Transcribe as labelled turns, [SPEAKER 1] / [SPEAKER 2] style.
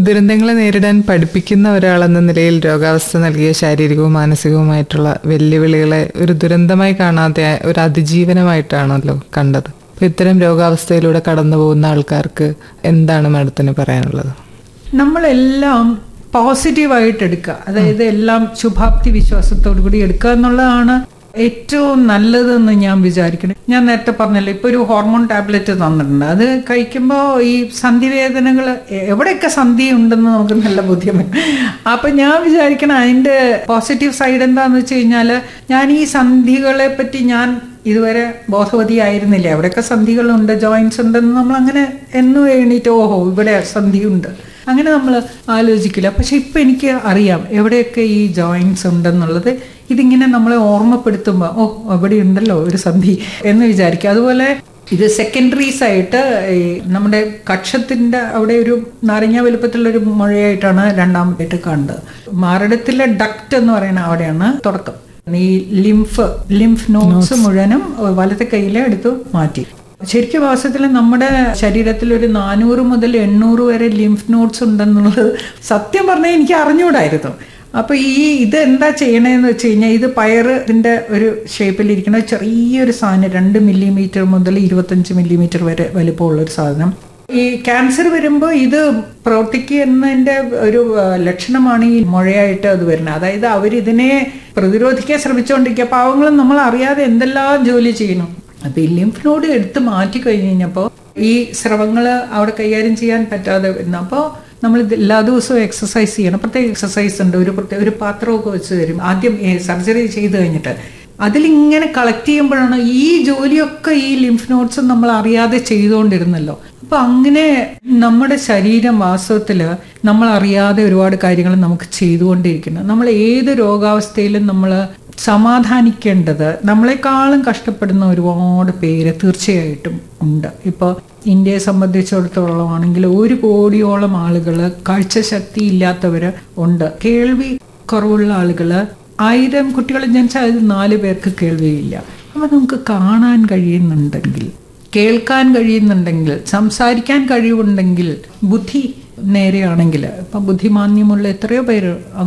[SPEAKER 1] ദുരന്തങ്ങളെ നേരിടാൻ പഠിപ്പിക്കുന്ന ഒരാളെന്ന നിലയിൽ രോഗാവസ്ഥ നൽകിയ ശാരീരികവും മാനസികവുമായിട്ടുള്ള വെല്ലുവിളികളെ ഒരു ദുരന്തമായി കാണാതെ ഒരു അതിജീവനമായിട്ടാണല്ലോ കണ്ടത് അപ്പൊ ഇത്തരം രോഗാവസ്ഥയിലൂടെ കടന്നു പോകുന്ന ആൾക്കാർക്ക് എന്താണ് മാഡത്തിന് പറയാനുള്ളത്
[SPEAKER 2] നമ്മളെല്ലാം പോസിറ്റീവായിട്ട് എടുക്കുക അതായത് എല്ലാം ശുഭാപ്തി വിശ്വാസത്തോടു കൂടി എടുക്കുക എന്നുള്ളതാണ് ഏറ്റവും നല്ലതെന്ന് ഞാൻ വിചാരിക്കണം ഞാൻ നേരത്തെ പറഞ്ഞല്ലോ ഇപ്പൊ ഒരു ഹോർമോൺ ടാബ്ലറ്റ് തന്നിട്ടുണ്ട് അത് കഴിക്കുമ്പോൾ ഈ സന്ധിവേദനകൾ എവിടെയൊക്കെ സന്ധി ഉണ്ടെന്ന് നമുക്ക് നല്ല ബുദ്ധിമുട്ട് അപ്പൊ ഞാൻ വിചാരിക്കണം അതിന്റെ പോസിറ്റീവ് സൈഡ് എന്താന്ന് വെച്ച് കഴിഞ്ഞാൽ ഞാൻ ഈ സന്ധികളെ പറ്റി ഞാൻ ഇതുവരെ ബോധവതിയായിരുന്നില്ല എവിടെയൊക്കെ സന്ധികളുണ്ട് ജോയിൻസ് ഉണ്ടെന്ന് നമ്മൾ അങ്ങനെ എന്നും എണീറ്റ് ഓഹോ ഇവിടെ സന്ധിയുണ്ട് അങ്ങനെ നമ്മൾ ആലോചിക്കില്ല പക്ഷെ ഇപ്പം എനിക്ക് അറിയാം എവിടെയൊക്കെ ഈ ജോയിൻസ് ഉണ്ടെന്നുള്ളത് ഇതിങ്ങനെ നമ്മളെ ഓർമ്മപ്പെടുത്തുമ്പോൾ ഓ അവിടെ ഉണ്ടല്ലോ ഒരു സന്ധി എന്ന് വിചാരിക്കുക അതുപോലെ ഇത് സെക്കൻഡറീസ് ആയിട്ട് ഈ നമ്മുടെ കക്ഷത്തിന്റെ അവിടെ ഒരു നാരങ്ങ വലുപ്പത്തിലുള്ള ഒരു മുഴയായിട്ടാണ് രണ്ടാമതായിട്ട് കണ്ടത് മാരടത്തിലെ ഡക്റ്റ് എന്ന് പറയുന്ന അവിടെയാണ് തുടക്കം ഈ ലിംഫ് ലിംഫ് നോട്ട്സ് മുഴുവനും വലത്തെ കയ്യിലെ എടുത്ത് മാറ്റി ശരിക്കും വാസ്തവത്തിൽ നമ്മുടെ ശരീരത്തിൽ ഒരു നാനൂറ് മുതൽ എണ്ണൂറ് വരെ ലിംഫ് നോട്ട്സ് ഉണ്ടെന്നുള്ളത് സത്യം പറഞ്ഞാൽ എനിക്ക് അറിഞ്ഞുകൂടായിരുന്നു അപ്പൊ ഈ ഇത് എന്താ ചെയ്യണേന്ന് വെച്ച് കഴിഞ്ഞാൽ ഇത് പയറിന്റെ ഒരു ഷേപ്പിലിരിക്കുന്ന ചെറിയൊരു സാധനം രണ്ട് മില്ലിമീറ്റർ മുതൽ ഇരുപത്തഞ്ച് മില്ലിമീറ്റർ വരെ വലിപ്പമുള്ള ഒരു സാധനം ഈ ക്യാൻസർ വരുമ്പോൾ ഇത് പ്രവർത്തിക്കുന്നതിന്റെ ഒരു ലക്ഷണമാണ് ഈ മുഴയായിട്ട് അത് വരുന്നത് അതായത് അവരിതിനെ പ്രതിരോധിക്കാൻ ശ്രമിച്ചുകൊണ്ടിരിക്കുക പാവങ്ങളും നമ്മൾ അറിയാതെ എന്തെല്ലാം ജോലി ചെയ്യണം അപ്പൊ ഈ ലിംഫ് നോഡ് എടുത്ത് മാറ്റി കഴിഞ്ഞ് കഴിഞ്ഞപ്പോൾ ഈ സ്രവങ്ങൾ അവിടെ കൈകാര്യം ചെയ്യാൻ പറ്റാതെ വരുന്നപ്പോൾ നമ്മൾ എല്ലാ ദിവസവും എക്സസൈസ് ചെയ്യണം പ്രത്യേക എക്സസൈസ് ഉണ്ട് ഒരു പ്രത്യേക ഒരു പാത്രമൊക്കെ വെച്ച് തരും ആദ്യം സർജറി ചെയ്ത് കഴിഞ്ഞിട്ട് അതിലിങ്ങനെ കളക്ട് ചെയ്യുമ്പോഴാണ് ഈ ജോലിയൊക്കെ ഈ ലിംഫ് നോട്ട്സ് നമ്മൾ അറിയാതെ ചെയ്തുകൊണ്ടിരുന്നല്ലോ അപ്പൊ അങ്ങനെ നമ്മുടെ ശരീരം വാസ്തവത്തിൽ നമ്മൾ അറിയാതെ ഒരുപാട് കാര്യങ്ങൾ നമുക്ക് ചെയ്തുകൊണ്ടിരിക്കുന്നു നമ്മൾ ഏത് രോഗാവസ്ഥയിലും നമ്മൾ സമാധാനിക്കേണ്ടത് നമ്മളെക്കാളും കഷ്ടപ്പെടുന്ന ഒരുപാട് പേര് തീർച്ചയായിട്ടും ഉണ്ട് ഇപ്പോൾ ഇന്ത്യയെ സംബന്ധിച്ചിടത്തോളം ആണെങ്കിൽ ഒരു കോടിയോളം ആളുകൾ കാഴ്ചശക്തി ഇല്ലാത്തവർ ഉണ്ട് കേൾവി കുറവുള്ള ആളുകൾ ആയിരം കുട്ടികൾ ജനിച്ചാൽ അതിൽ നാല് പേർക്ക് കേൾവിയില്ല അപ്പം നമുക്ക് കാണാൻ കഴിയുന്നുണ്ടെങ്കിൽ കേൾക്കാൻ കഴിയുന്നുണ്ടെങ്കിൽ സംസാരിക്കാൻ കഴിവുണ്ടെങ്കിൽ ബുദ്ധി നേരെയാണെങ്കിൽ ഇപ്പം ബുദ്ധിമാന്യമുള്ള എത്രയോ പേര്